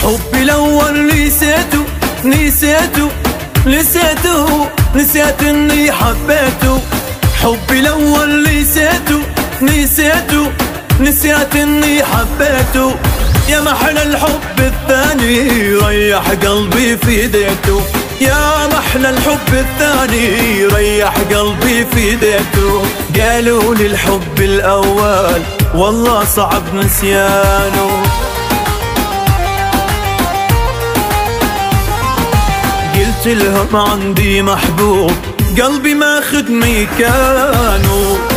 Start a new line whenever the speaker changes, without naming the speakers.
حبي الاول نسيته نسيته نسيته نسيت اني حبيته حبي الاول نسيته نسيته نسيت اني حبيته يا محلى الحب الثاني ريح قلبي في ايديته يا محلى الحب الثاني ريح قلبي في ايديته قالوا لي الحب الاول والله صعب نسيانه قلت لهم عندي محبوب قلبي ماخذ مكانه